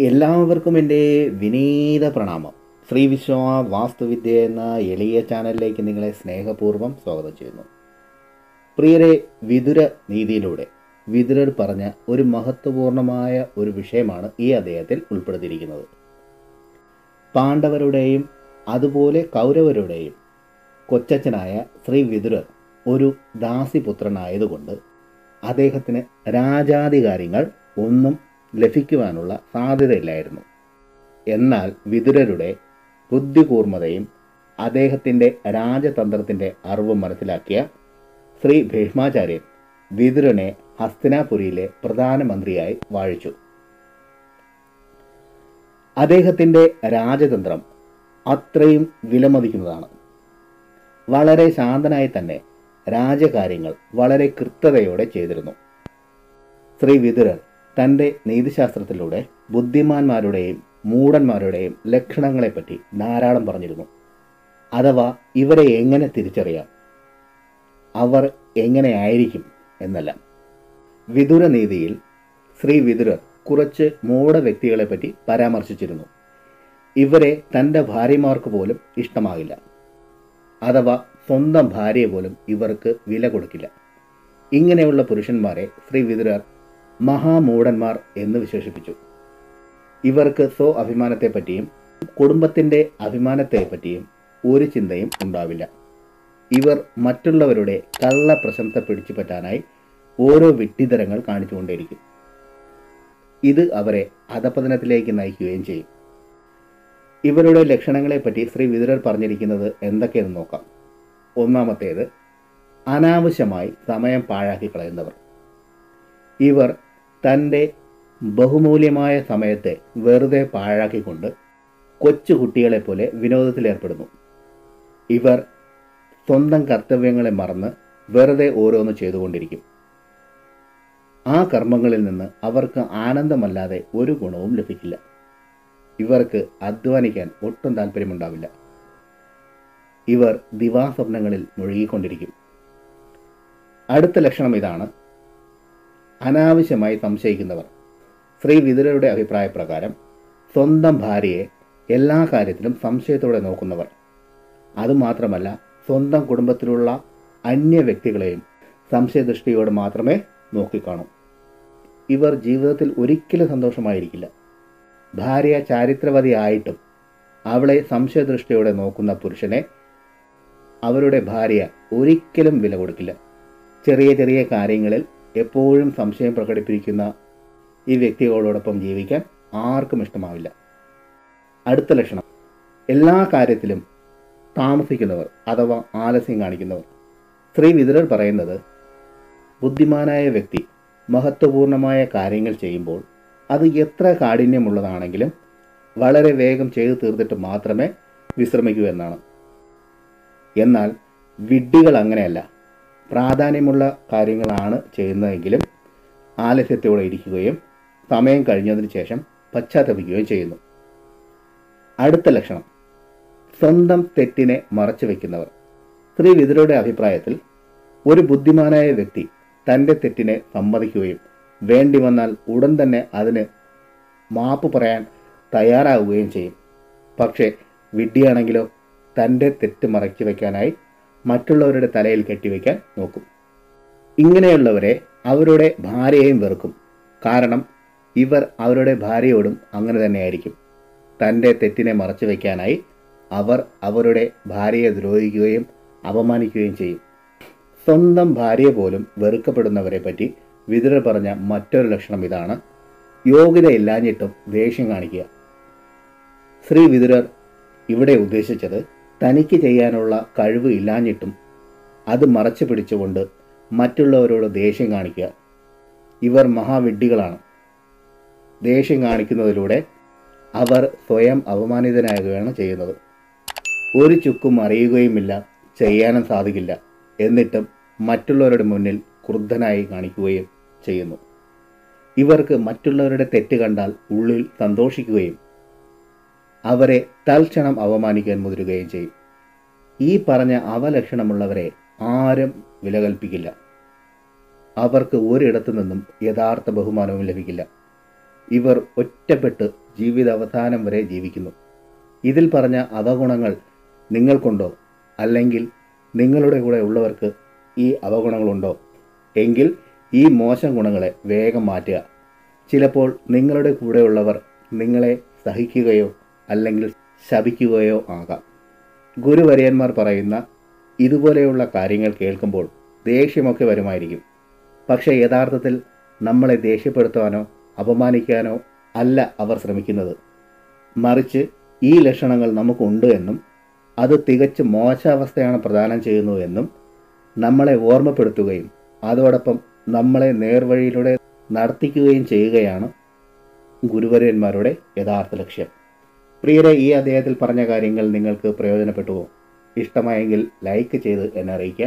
എല്ലാവർക്കും എൻ്റെ വിനീത പ്രണാമം ശ്രീ വിശ്വ വാസ്തുവിദ്യ എന്ന എളിയ ചാനലിലേക്ക് നിങ്ങളെ സ്നേഹപൂർവ്വം സ്വാഗതം ചെയ്യുന്നു പ്രിയരെ വിതുര നീതിയിലൂടെ വിതുരർ പറഞ്ഞ ഒരു മഹത്വപൂർണമായ ഒരു വിഷയമാണ് ഈ അദ്ദേഹത്തിൽ ഉൾപ്പെടുത്തിയിരിക്കുന്നത് പാണ്ഡവരുടെയും അതുപോലെ കൗരവരുടെയും കൊച്ചച്ഛനായ ശ്രീ വിതുരർ ഒരു ദാസിപുത്രനായതുകൊണ്ട് അദ്ദേഹത്തിന് രാജാധികാരികൾ ഒന്നും ലഭിക്കുവാനുള്ള സാധ്യതയില്ലായിരുന്നു എന്നാൽ വിതുരരുടെ ബുദ്ധികൂർമ്മതയും അദ്ദേഹത്തിൻ്റെ രാജതന്ത്രത്തിൻ്റെ അറിവും മനസ്സിലാക്കിയ ശ്രീ ഭീഷ്മാചാര്യൻ വിതുരനെ ഹസ്തിനാപുരിയിലെ പ്രധാനമന്ത്രിയായി വാഴിച്ചു അദ്ദേഹത്തിൻ്റെ രാജതന്ത്രം അത്രയും വിലമതിക്കുന്നതാണ് വളരെ ശാന്തനായി തന്നെ രാജകാര്യങ്ങൾ വളരെ കൃത്യതയോടെ ചെയ്തിരുന്നു ശ്രീ വിതുരർ തൻ്റെ നീതിശാസ്ത്രത്തിലൂടെ ബുദ്ധിമാന്മാരുടെയും മൂടന്മാരുടെയും ലക്ഷണങ്ങളെപ്പറ്റി ധാരാളം പറഞ്ഞിരുന്നു അഥവാ ഇവരെ എങ്ങനെ തിരിച്ചറിയാം അവർ എങ്ങനെയായിരിക്കും എന്നെല്ലാം വിതുര നീതിയിൽ ശ്രീ വിതുരർ കുറച്ച് മൂഢ വ്യക്തികളെപ്പറ്റി പരാമർശിച്ചിരുന്നു ഇവരെ തൻ്റെ ഭാര്യമാർക്ക് പോലും ഇഷ്ടമാകില്ല അഥവാ സ്വന്തം ഭാര്യയെ പോലും ഇവർക്ക് വില കൊടുക്കില്ല ഇങ്ങനെയുള്ള പുരുഷന്മാരെ ശ്രീ വിതുരർ മഹാമൂഢന്മാർ എന്ന് വിശേഷിപ്പിച്ചു ഇവർക്ക് സ്വ അഭിമാനത്തെപ്പറ്റിയും കുടുംബത്തിൻ്റെ അഭിമാനത്തെപ്പറ്റിയും ഒരു ചിന്തയും ഉണ്ടാവില്ല ഇവർ മറ്റുള്ളവരുടെ കള്ള പ്രശംസ പിടിച്ചു പറ്റാനായി ഓരോ വിഡ്ഢിതരങ്ങൾ കാണിച്ചുകൊണ്ടേയിരിക്കും ഇത് അവരെ അധപതനത്തിലേക്ക് നയിക്കുകയും ചെയ്യും ഇവരുടെ ലക്ഷണങ്ങളെപ്പറ്റി ശ്രീ വിതുരർ പറഞ്ഞിരിക്കുന്നത് എന്തൊക്കെയെന്ന് നോക്കാം ഒന്നാമത്തേത് അനാവശ്യമായി സമയം പാഴാക്കി കളയുന്നവർ ഇവർ തൻ്റെ ബഹുമൂല്യമായ സമയത്തെ വെറുതെ പാഴാക്കിക്കൊണ്ട് കൊച്ചുകുട്ടികളെ പോലെ വിനോദത്തിലേർപ്പെടുന്നു ഇവർ സ്വന്തം കർത്തവ്യങ്ങളെ മറന്ന് വെറുതെ ഓരോന്ന് ചെയ്തുകൊണ്ടിരിക്കും ആ കർമ്മങ്ങളിൽ നിന്ന് അവർക്ക് ആനന്ദമല്ലാതെ ഒരു ഗുണവും ലഭിക്കില്ല ഇവർക്ക് അധ്വാനിക്കാൻ ഒട്ടും താല്പര്യമുണ്ടാവില്ല ഇവർ ദിവാസ്വപ്നങ്ങളിൽ മുഴുകിക്കൊണ്ടിരിക്കും അടുത്ത ലക്ഷണം ഇതാണ് അനാവശ്യമായി സംശയിക്കുന്നവർ ശ്രീ വിതുരരുടെ അഭിപ്രായപ്രകാരം സ്വന്തം ഭാര്യയെ എല്ലാ കാര്യത്തിലും സംശയത്തോടെ നോക്കുന്നവർ അതുമാത്രമല്ല സ്വന്തം കുടുംബത്തിലുള്ള അന്യ വ്യക്തികളെയും സംശയദൃഷ്ടിയോടെ മാത്രമേ നോക്കിക്കാണൂ ഇവർ ജീവിതത്തിൽ ഒരിക്കലും സന്തോഷമായിരിക്കില്ല ഭാര്യ ചാരിത്രവതി ആയിട്ടും അവളെ സംശയദൃഷ്ടിയോടെ നോക്കുന്ന പുരുഷനെ അവരുടെ ഭാര്യ ഒരിക്കലും വില കൊടുക്കില്ല ചെറിയ ചെറിയ കാര്യങ്ങളിൽ എപ്പോഴും സംശയം പ്രകടിപ്പിക്കുന്ന ഈ വ്യക്തികളോടൊപ്പം ജീവിക്കാൻ ആർക്കും ഇഷ്ടമാവില്ല അടുത്ത ലക്ഷണം എല്ലാ കാര്യത്തിലും താമസിക്കുന്നവർ അഥവാ ആലസ്യം കാണിക്കുന്നവർ ശ്രീ വിതുരർ പറയുന്നത് ബുദ്ധിമാനായ വ്യക്തി മഹത്വപൂർണമായ കാര്യങ്ങൾ ചെയ്യുമ്പോൾ അത് എത്ര കാഠിന്യമുള്ളതാണെങ്കിലും വളരെ വേഗം ചെയ്തു തീർത്തിട്ട് മാത്രമേ വിശ്രമിക്കൂ എന്നാണ് എന്നാൽ വിഡ്ഢികൾ അങ്ങനെയല്ല പ്രാധാന്യമുള്ള കാര്യങ്ങളാണ് ചെയ്യുന്നതെങ്കിലും ആലസ്യത്തോടെ ഇരിക്കുകയും സമയം കഴിഞ്ഞതിന് ശേഷം പശ്ചാത്തപിക്കുകയും ചെയ്യുന്നു അടുത്ത ലക്ഷണം സ്വന്തം തെറ്റിനെ മറച്ചു വയ്ക്കുന്നവർ ശ്രീ വിതുരയുടെ അഭിപ്രായത്തിൽ ഒരു ബുദ്ധിമാനായ വ്യക്തി തൻ്റെ തെറ്റിനെ സമ്മതിക്കുകയും വേണ്ടി വന്നാൽ ഉടൻ തന്നെ അതിന് മാപ്പ് പറയാൻ തയ്യാറാവുകയും ചെയ്യും പക്ഷേ വിഡ്ഢിയാണെങ്കിലോ തൻ്റെ തെറ്റ് മറച്ചു വയ്ക്കാനായി മറ്റുള്ളവരുടെ തലയിൽ കെട്ടിവെക്കാൻ നോക്കും ഇങ്ങനെയുള്ളവരെ അവരുടെ ഭാര്യയെയും വെറുക്കും കാരണം ഇവർ അവരുടെ ഭാര്യയോടും അങ്ങനെ തന്നെയായിരിക്കും തൻ്റെ തെറ്റിനെ മറച്ചു വയ്ക്കാനായി അവർ അവരുടെ ഭാര്യയെ ദ്രോഹിക്കുകയും അപമാനിക്കുകയും ചെയ്യും സ്വന്തം ഭാര്യ പോലും വെറുക്കപ്പെടുന്നവരെ പറ്റി വിതുരർ പറഞ്ഞ മറ്റൊരു ലക്ഷണം ഇതാണ് യോഗ്യതയില്ലാഞ്ഞിട്ടും ദേഷ്യം കാണിക്കുക ശ്രീ വിതുരർ ഇവിടെ ഉദ്ദേശിച്ചത് തനിക്ക് ചെയ്യാനുള്ള കഴിവ് ഇല്ലാഞ്ഞിട്ടും അത് മറച്ചു പിടിച്ചുകൊണ്ട് മറ്റുള്ളവരോട് ദേഷ്യം കാണിക്കുക ഇവർ മഹാവിഡ്ഢികളാണ് ദേഷ്യം കാണിക്കുന്നതിലൂടെ അവർ സ്വയം അപമാനിതനാകുകയാണ് ചെയ്യുന്നത് ഒരു ചുക്കും അറിയുകയുമില്ല ചെയ്യാനും സാധിക്കില്ല എന്നിട്ടും മറ്റുള്ളവരുടെ മുന്നിൽ ക്രുദ്ധനായി കാണിക്കുകയും ചെയ്യുന്നു ഇവർക്ക് മറ്റുള്ളവരുടെ തെറ്റ് കണ്ടാൽ ഉള്ളിൽ സന്തോഷിക്കുകയും അവരെ തൽക്ഷണം അപമാനിക്കാൻ മുതിരുകയും ചെയ്യും ഈ പറഞ്ഞ അവലക്ഷണമുള്ളവരെ ആരും വില കൽപ്പിക്കില്ല അവർക്ക് ഒരിടത്തു നിന്നും യഥാർത്ഥ ബഹുമാനവും ലഭിക്കില്ല ഇവർ ഒറ്റപ്പെട്ട് ജീവിത അവസാനം വരെ ജീവിക്കുന്നു ഇതിൽ പറഞ്ഞ അവഗുണങ്ങൾ നിങ്ങൾക്കുണ്ടോ അല്ലെങ്കിൽ നിങ്ങളുടെ കൂടെ ഉള്ളവർക്ക് ഈ അവഗുണങ്ങളുണ്ടോ എങ്കിൽ ഈ മോശം ഗുണങ്ങളെ വേഗം മാറ്റുക ചിലപ്പോൾ നിങ്ങളുടെ കൂടെയുള്ളവർ നിങ്ങളെ സഹിക്കുകയോ അല്ലെങ്കിൽ ശപിക്കുകയോ ആകാം ഗുരുവര്യന്മാർ പറയുന്ന ഇതുപോലെയുള്ള കാര്യങ്ങൾ കേൾക്കുമ്പോൾ ദേഷ്യമൊക്കെ വരുമായിരിക്കും പക്ഷേ യഥാർത്ഥത്തിൽ നമ്മളെ ദേഷ്യപ്പെടുത്താനോ അപമാനിക്കാനോ അല്ല അവർ ശ്രമിക്കുന്നത് മറിച്ച് ഈ ലക്ഷണങ്ങൾ നമുക്കുണ്ട് എന്നും അത് തികച്ചും മോശാവസ്ഥയാണ് പ്രദാനം ചെയ്യുന്നു എന്നും നമ്മളെ ഓർമ്മപ്പെടുത്തുകയും അതോടൊപ്പം നമ്മളെ നേർവഴിയിലൂടെ നടത്തിക്കുകയും ചെയ്യുകയാണ് ഗുരുവര്യന്മാരുടെ യഥാർത്ഥ ലക്ഷ്യം പ്രിയരെ ഈ അദ്ദേഹത്തിൽ പറഞ്ഞ കാര്യങ്ങൾ നിങ്ങൾക്ക് പ്രയോജനപ്പെട്ടുവോ ഇഷ്ടമായെങ്കിൽ ലൈക്ക് ചെയ്ത് എന്നെ അറിയിക്കുക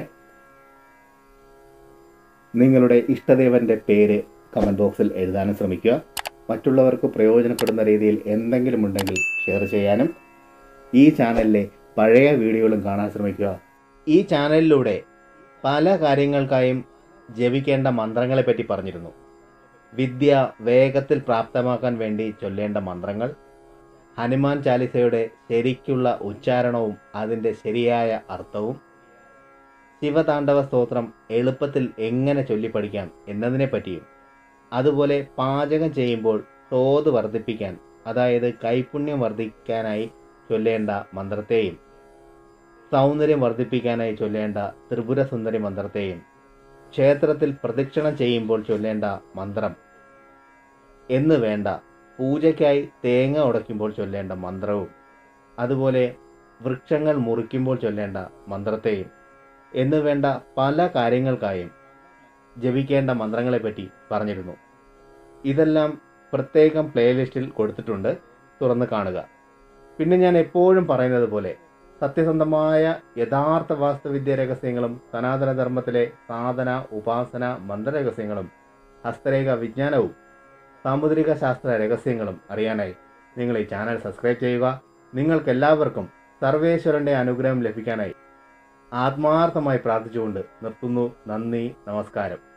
നിങ്ങളുടെ ഇഷ്ടദേവന്റെ പേര് കമൻറ്റ് ബോക്സിൽ എഴുതാനും ശ്രമിക്കുക മറ്റുള്ളവർക്ക് പ്രയോജനപ്പെടുന്ന രീതിയിൽ എന്തെങ്കിലും ഉണ്ടെങ്കിൽ ഷെയർ ചെയ്യാനും ഈ ചാനലിലെ പഴയ വീഡിയോകളും കാണാൻ ശ്രമിക്കുക ഈ ചാനലിലൂടെ പല കാര്യങ്ങൾക്കായും ജപിക്കേണ്ട മന്ത്രങ്ങളെപ്പറ്റി പറഞ്ഞിരുന്നു വിദ്യ വേഗത്തിൽ പ്രാപ്തമാക്കാൻ വേണ്ടി ചൊല്ലേണ്ട മന്ത്രങ്ങൾ ഹനുമാൻ ചാലിസയുടെ ശരിക്കുള്ള ഉച്ചാരണവും അതിൻ്റെ ശരിയായ അർത്ഥവും ശിവതാണ്ഡവ സ്തോത്രം എളുപ്പത്തിൽ എങ്ങനെ ചൊല്ലിപ്പഠിക്കാം എന്നതിനെപ്പറ്റിയും അതുപോലെ പാചകം ചെയ്യുമ്പോൾ തോത് വർദ്ധിപ്പിക്കാൻ അതായത് കൈപുണ്യം വർദ്ധിക്കാനായി ചൊല്ലേണ്ട മന്ത്രത്തെയും സൗന്ദര്യം വർദ്ധിപ്പിക്കാനായി ചൊല്ലേണ്ട ത്രിപുര സുന്ദരി മന്ത്രത്തെയും ക്ഷേത്രത്തിൽ പ്രദക്ഷിണം ചെയ്യുമ്പോൾ ചൊല്ലേണ്ട മന്ത്രം എന്ന് വേണ്ട പൂജയ്ക്കായി തേങ്ങ ഉടയ്ക്കുമ്പോൾ ചൊല്ലേണ്ട മന്ത്രവും അതുപോലെ വൃക്ഷങ്ങൾ മുറിക്കുമ്പോൾ ചൊല്ലേണ്ട മന്ത്രത്തെയും എന്ന് വേണ്ട പല കാര്യങ്ങൾക്കായും ജപിക്കേണ്ട മന്ത്രങ്ങളെപ്പറ്റി പറഞ്ഞിരുന്നു ഇതെല്ലാം പ്രത്യേകം പ്ലേലിസ്റ്റിൽ കൊടുത്തിട്ടുണ്ട് തുറന്ന് കാണുക പിന്നെ ഞാൻ എപ്പോഴും പറയുന്നത് പോലെ സത്യസന്ധമായ യഥാർത്ഥ വാസ്തുവിദ്യ രഹസ്യങ്ങളും സനാതന ധർമ്മത്തിലെ സാധന ഉപാസന മന്ത്രരഹസ്യങ്ങളും ഹസ്തരേഖ വിജ്ഞാനവും സാമുദ്രിക ശാസ്ത്ര രഹസ്യങ്ങളും അറിയാനായി നിങ്ങൾ ഈ ചാനൽ സബ്സ്ക്രൈബ് ചെയ്യുക നിങ്ങൾക്കെല്ലാവർക്കും സർവേശ്വരന്റെ അനുഗ്രഹം ലഭിക്കാനായി ആത്മാർത്ഥമായി പ്രാർത്ഥിച്ചുകൊണ്ട് നിർത്തുന്നു നന്ദി നമസ്കാരം